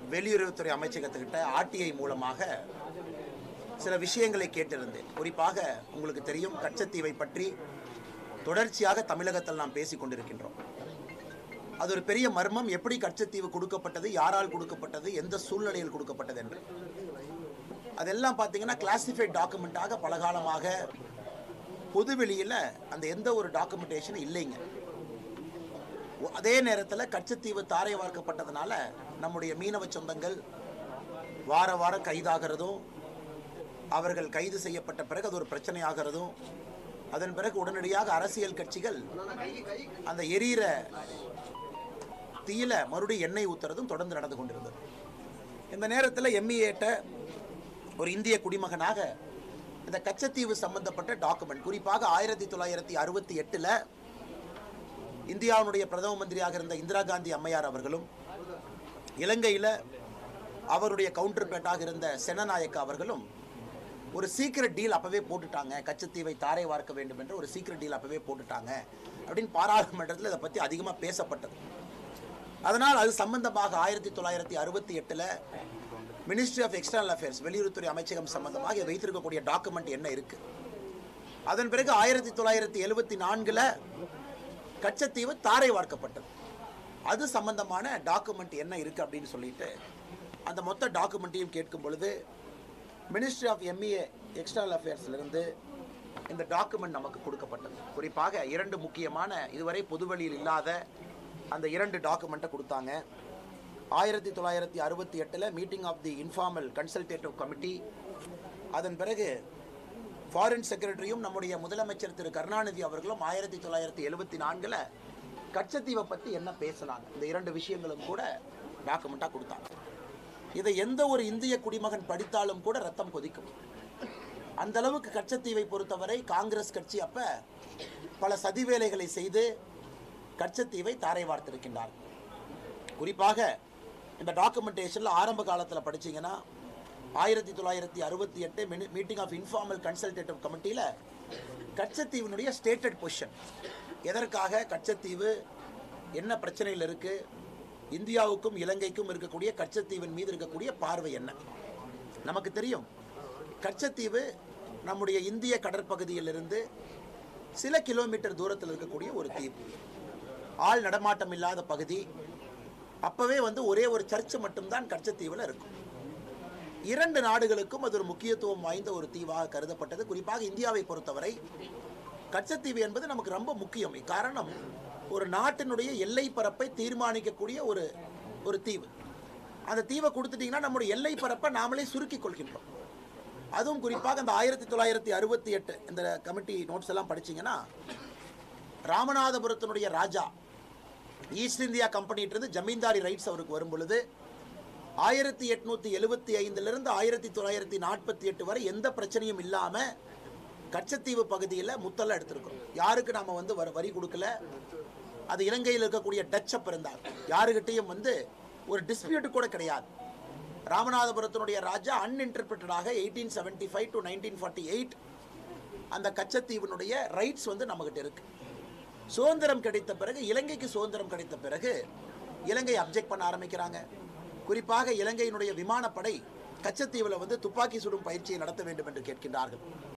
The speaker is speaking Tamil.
வெளியுறவுத்துறை அமைச்சகத்துக்கிட்ட ஆர்டிஐ மூலமாக சில விஷயங்களை கேட்டிருந்தேன் குறிப்பாக உங்களுக்கு தெரியும் கச்சத்தீவை பற்றி தொடர்ச்சியாக தமிழகத்தில் நாம் பேசிக் கொண்டிருக்கின்றோம் அது ஒரு பெரிய மர்மம் எப்படி கச்சத்தீவு கொடுக்கப்பட்டது யாரால் கொடுக்கப்பட்டது எந்த சூழ்நிலையில் கொடுக்கப்பட்டது என்று அதெல்லாம் பார்த்தீங்கன்னா கிளாசிஃபைட் டாக்குமெண்ட்டாக பலகாலமாக பொதுவெளியில் அந்த எந்த ஒரு டாக்குமெண்டேஷனும் இல்லைங்க ஒ- அதே நேரத்தில் கச்சத்தீவு தாரை வார்க்கப்பட்டதுனால நம்முடைய மீனவ சொந்தங்கள் வார வாரம் கைதாகிறதும் அவர்கள் கைது செய்யப்பட்ட பிறகு அது ஒரு பிரச்சனையாகிறதும் அதன் பிறகு உடனடியாக அரசியல் கட்சிகள் அந்த எரியிற தீயில மறுபடியும் எண்ணெய் ஊத்துறதும் தொடர்ந்து நடந்து கொண்டிருந்தது இந்த நேரத்தில் எம்இஏட்ட ஒரு இந்திய குடிமகனாக இந்த கச்சத்தீவு சம்பந்தப்பட்ட டாக்குமெண்ட் குறிப்பாக ஆயிரத்தி தொள்ளாயிரத்தி அறுபத்தி எட்டில் இந்தியாவுடைய பிரதம மந்திரியாக இருந்த இந்திரா காந்தி அம்மையார் அவர்களும் இலங்கையில் அவருடைய கவுண்டர் பேட்டாக இருந்த செனநாயக்கா அவர்களும் ஒரு சீக்கிரட் டீல் அப்பவே போட்டுட்டாங்க கச்சத்தீவை தாரை வார்க்க வேண்டும் என்று ஒரு சீக்கிரட் டீல் அப்பவே போட்டுட்டாங்க அப்படின்னு பாராளுமன்றத்தில் இதை பற்றி அதிகமாக பேசப்பட்டது அதனால் அது சம்பந்தமாக ஆயிரத்தி தொள்ளாயிரத்தி அறுபத்தி எட்டில் மினிஸ்ட்ரி ஆஃப் எக்ஸ்டர்னல் அஃபேர்ஸ் வெளியுறவுத்துறை அமைச்சகம் சம்பந்தமாக இதை வைத்திருக்கக்கூடிய டாக்குமெண்ட் என்ன இருக்கு அதன் பிறகு ஆயிரத்தி தொள்ளாயிரத்தி எழுபத்தி நான்கில் கச்சத்தீவு தாரை வார்க்கப்பட்டது அது சம்பந்தமான டாக்குமெண்ட் என்ன இருக்கு அப்படின்னு சொல்லிட்டு அந்த மொத்த டாக்குமெண்ட்டையும் கேட்கும் பொழுது மினிஸ்ட்ரி ஆஃப் எம்இஏ எக்ஸ்டர்னல் அஃபேர்ஸ்லேருந்து இந்த டாக்குமெண்ட் நமக்கு கொடுக்கப்பட்டது குறிப்பாக இரண்டு முக்கியமான இதுவரை பொதுவெளியில் இல்லாத அந்த இரண்டு டாக்குமெண்ட்டை கொடுத்தாங்க ஆயிரத்தி தொள்ளாயிரத்தி அறுபத்தி எட்டில் meeting of the informal consultative committee அதன் பிறகு ஃபாரின் செக்ரட்டரியும் நம்முடைய முதலமைச்சர் திரு கருணாநிதி அவர்களும் ஆயிரத்தி தொள்ளாயிரத்தி எழுபத்தி நான்கில் கச்சத்தீவை பற்றி என்ன பேசினாங்க இந்த இரண்டு விஷயங்களும் கூட டாக்குமெண்ட்டாக கொடுத்தாங்க இதை எந்த ஒரு இந்திய குடிமகன் படித்தாலும் கூட ரத்தம் கொதிக்கும் அந்த அளவுக்கு கச்சத்தீவை பொறுத்தவரை காங்கிரஸ் கட்சி அப்ப பல சதி வேலைகளை செய்து கச்சத்தீவை தாரை வார்த்திருக்கின்றார் குறிப்பாக இந்த டாக்குமெண்டேஷனில் ஆரம்ப காலத்தில் படிச்சீங்கன்னா ஆயிரத்தி தொள்ளாயிரத்தி அறுபத்தி எட்டு மீட்டிங் ஆஃப் இன்ஃபார்மல் கன்சல்டேட்டிவ் கமிட்டியில் கச்சத்தீவினுடைய ஸ்டேட்டட் பொசிஷன் எதற்காக கச்சத்தீவு என்ன பிரச்சனையில் இருக்கு இந்தியாவுக்கும் இலங்கைக்கும் இருக்கக்கூடிய கச்சத்தீவின் மீது இருக்கக்கூடிய பார்வை என்ன நமக்கு தெரியும் கச்சத்தீவு நம்முடைய இந்திய கடற்பகுதியிலிருந்து சில கிலோமீட்டர் தூரத்தில் இருக்கக்கூடிய ஒரு தீவு ஆள் நடமாட்டம் இல்லாத பகுதி அப்பவே வந்து ஒரே ஒரு சர்ச் மட்டும்தான் கச்சத்தீவில் இருக்கும் இரண்டு நாடுகளுக்கும் அது ஒரு முக்கியத்துவம் வாய்ந்த ஒரு தீவாக கருதப்பட்டது குறிப்பாக இந்தியாவை பொறுத்தவரை கச்சத்தீவு என்பது நமக்கு ரொம்ப முக்கியம் காரணம் ஒரு நாட்டினுடைய எல்லை பரப்பை தீர்மானிக்கக்கூடிய ஒரு ஒரு தீவு அந்த தீவை கொடுத்துட்டீங்கன்னா நம்முடைய எல்லை பரப்பை நாமளே சுருக்கிக் கொள்கின்றோம் அதுவும் குறிப்பாக அந்த ஆயிரத்தி தொள்ளாயிரத்தி அறுபத்தி எட்டு இந்த கமிட்டி நோட்ஸ் எல்லாம் படிச்சீங்கன்னா ராமநாதபுரத்தினுடைய ராஜா ஈஸ்ட் இந்தியா கம்பெனிட்டிருந்து ஜமீன்தாரி ரைட்ஸ் அவருக்கு வரும் பொழுது ஆயிரத்தி எட்நூத்தி எழுபத்தி ஐந்துலேருந்து ஆயிரத்தி தொள்ளாயிரத்தி நாற்பத்தி எட்டு வரை எந்த பிரச்சனையும் இல்லாமல் கச்சத்தீவு பகுதியில் முத்தெல்லாம் எடுத்திருக்கிறோம் யாருக்கு நாம் வந்து வர வரி கொடுக்கல அது இலங்கையில் இருக்கக்கூடிய டச் அப்ப இருந்தார் யாருக்கிட்டையும் வந்து ஒரு டிஸ்பியூட் கூட கிடையாது ராமநாதபுரத்தினுடைய ராஜா அன்இன்டர்பிரட்டடாக eighteen seventy five to nineteen forty eight அந்த கச்சத்தீவினுடைய ரைட்ஸ் வந்து நம்மகிட்ட இருக்கு சுதந்திரம் கிடைத்த பிறகு இலங்கைக்கு சுதந்திரம் கிடைத்த பிறகு இலங்கை அப்ஜெக்ட் பண்ண ஆரம்பிக்கிறாங்க குறிப்பாக இலங்கையினுடைய விமானப்படை கச்சத்தீவில் வந்து துப்பாக்கி சுடும் பயிற்சியை நடத்த வேண்டும் என்று கேட்கின்றார்கள்